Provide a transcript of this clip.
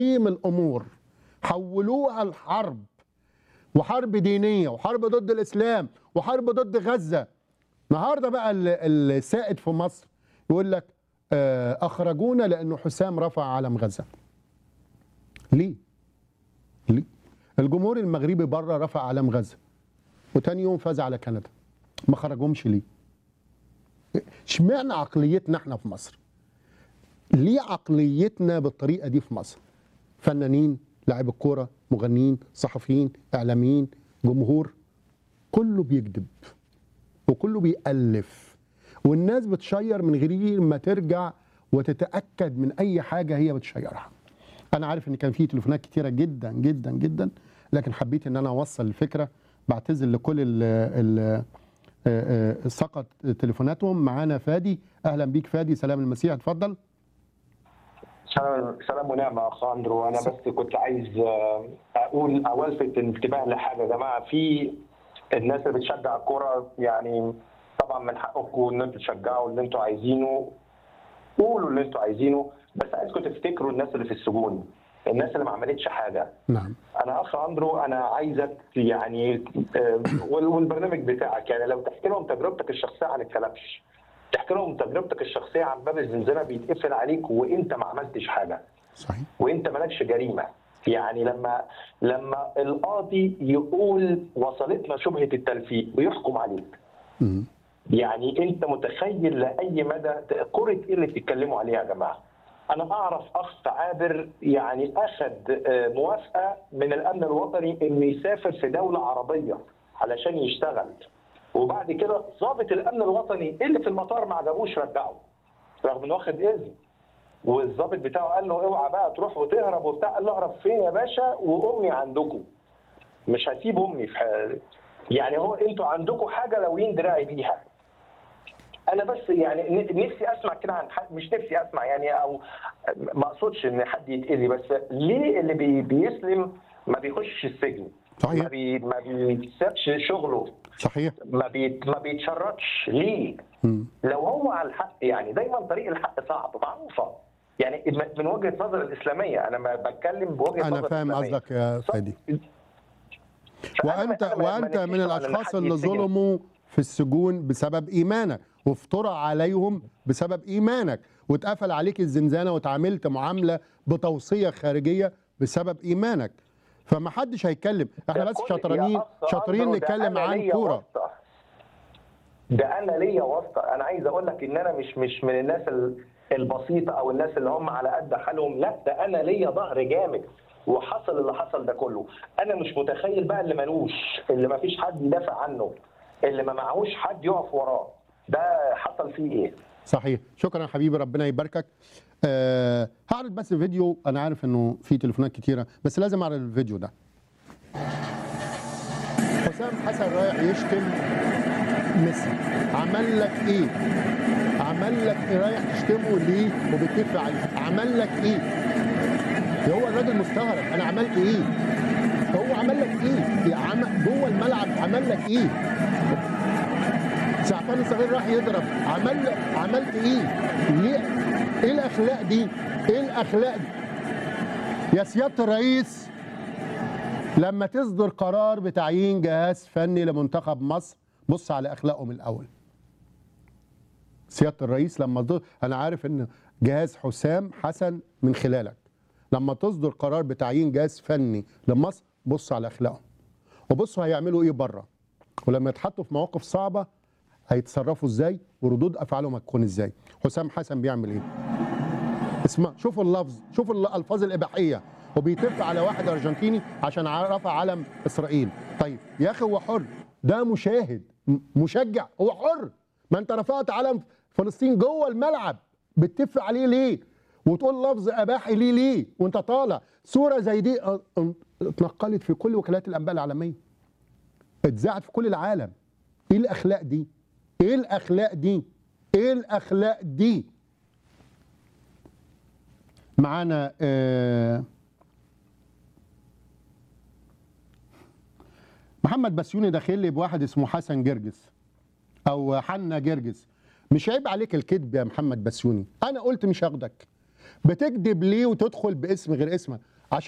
تقييم الامور حولوها لحرب وحرب دينيه وحرب ضد الاسلام وحرب ضد غزه النهارده بقى ال- السائد في مصر يقول لك آه، اخرجونا لانه حسام رفع علم غزه ليه ليه الجمهور المغربي بره رفع علم غزه وتاني يوم فاز على كندا ما خرجهمش ليه اشمعنى عقليتنا احنا في مصر ليه عقليتنا بالطريقه دي في مصر فنانين لاعب الكوره مغنيين صحفيين اعلاميين جمهور كله بيكذب وكله بيألف والناس بتشير من غير ما ترجع وتتأكد من أي حاجة هي بتشيرها أنا عارف إن كان في تليفونات كتيرة جدا جدا جدا لكن حبيت إن أنا أوصل الفكرة بعتذر لكل ال ال آه، آه، سقط تليفوناتهم معانا فادي أهلا بيك فادي سلام المسيح اتفضل سلام سلام ونعمة يا أخ أندرو أنا بس كنت عايز آه، أقول أو ألفت الانتباه لحاجة يا جماعة في الناس اللي بتشجع الكورة يعني طبعا من حقكم إن أنتوا تشجعوا اللي أنتوا عايزينه قولوا اللي أنتوا عايزينه بس عايزكم تفتكروا الناس اللي في السجون الناس اللي ما عملتش حاجة نعم انا اخ اندرو انا عايزك يعني آه، وال- والبرنامج بتاعك يعني لو تحكي لهم تجربتك الشخصيه عن الكلبش تحكي لهم تجربتك الشخصيه عن باب الزنزانه بيتقفل عليك وانت ما عملتش حاجه صحيح وانت مالكش جريمه يعني لما لما القاضي يقول وصلتنا شبهه التلفيق ويحكم عليك مم. يعني انت متخيل لاي مدى كره ايه اللي بتتكلموا عليها يا جماعه؟ انا اعرف اخ عابر يعني اخذ آه، موافقه من الامن الوطني انه يسافر في دوله عربيه علشان يشتغل وبعد كده ضابط الامن الوطني اللي في المطار ما عجبوش رجعه رغم انه واخد اذن والضابط بتاعه قال له اوعى بقى تروح وتهرب وبتاع قال له اهرب فين يا باشا وامي عندكم مش هسيب امي في حال يعني هو انتوا عندكم حاجه لوين دراعي بيها انا بس يعني ن- نفسي اسمع كده عن حد مش نفسي اسمع يعني او ما اقصدش ان حد يتاذي بس ليه اللي بي بيسلم ما بيخشش السجن صحيح. ما بي ما بيسيبش شغله صحيح ما بيت ما بيتشردش ليه مم. لو هو على الحق يعني دايما طريق الحق صعب معروفه يعني من- من وجهه نظر الاسلاميه انا ما بتكلم بوجهه أنا نظر فاهم الإسلامية. قصدك يا فادي فأنا- وانت أنا ما- ما وانت من نفسيش طبعاً إن الاشخاص حد اللي يتسجن. ظلموا في السجون بسبب ايمانك وافترى عليهم بسبب ايمانك واتقفل عليك الزنزانه واتعاملت معامله بتوصيه خارجيه بسبب ايمانك فما حدش هيتكلم احنا ده بس كل- شاطرين يا أخ شاطرين أندرو، ده نتكلم أنا عن ليا كوره واسطة. ده انا ليا واسطه انا عايز اقول لك ان انا مش مش من الناس ال- البسيطه او الناس اللي هم على قد حالهم لا ده انا ليا ظهر جامد وحصل اللي حصل ده كله انا مش متخيل بقى اللي ملوش اللي ما فيش حد يدافع عنه اللي ما معهوش حد يقف وراه ده حصل فيه ايه صحيح شكرا حبيبي ربنا يباركك أه هعرض بس فيديو انا عارف انه في تليفونات كتيره بس لازم اعرض الفيديو ده حسام حسن رايح يشتم ميسي عمل لك ايه عمل لك إيه؟ رايح تشتمه ليه وبتدفع عليه عمل لك ايه ده هو الراجل مستغرب انا عملت ايه هو عمل لك ايه يا عم جوه الملعب عمل لك ايه سعفان الصغير راح يضرب عمل عملت ايه ليه ايه الاخلاق دي ايه الاخلاق دي يا سياده الرئيس لما تصدر قرار بتعيين جهاز فني لمنتخب مصر بص على اخلاقهم الاول سياده الرئيس لما تصدر انا عارف ان جهاز حسام حسن من خلالك لما تصدر قرار بتعيين جهاز فني لمصر بص على اخلاقهم وبصوا هيعملوا ايه بره ولما يتحطوا في مواقف صعبه هيتصرفوا ازاي وردود افعالهم هتكون ازاي حسام حسن بيعمل ايه اسمع شوفوا اللفظ شوفوا الالفاظ الاباحيه وبيتف على واحد ارجنتيني عشان ع- رفع علم اسرائيل طيب يا اخي هو حر ده مشاهد م- مشجع هو حر ما انت رفعت علم فلسطين جوه الملعب بتتف عليه ليه وتقول لفظ اباحي ليه ليه وانت طالع صوره زي دي اه، اه، اتنقلت في كل وكالات الانباء العالميه اتذاعت في كل العالم ايه الاخلاق دي ايه الاخلاق دي ايه الاخلاق دي معانا آه، محمد بسيوني داخل لي بواحد اسمه حسن جرجس او حنا جرجس مش عيب عليك الكذب يا محمد بسيوني انا قلت مش هاخدك بتكذب ليه وتدخل باسم غير اسمك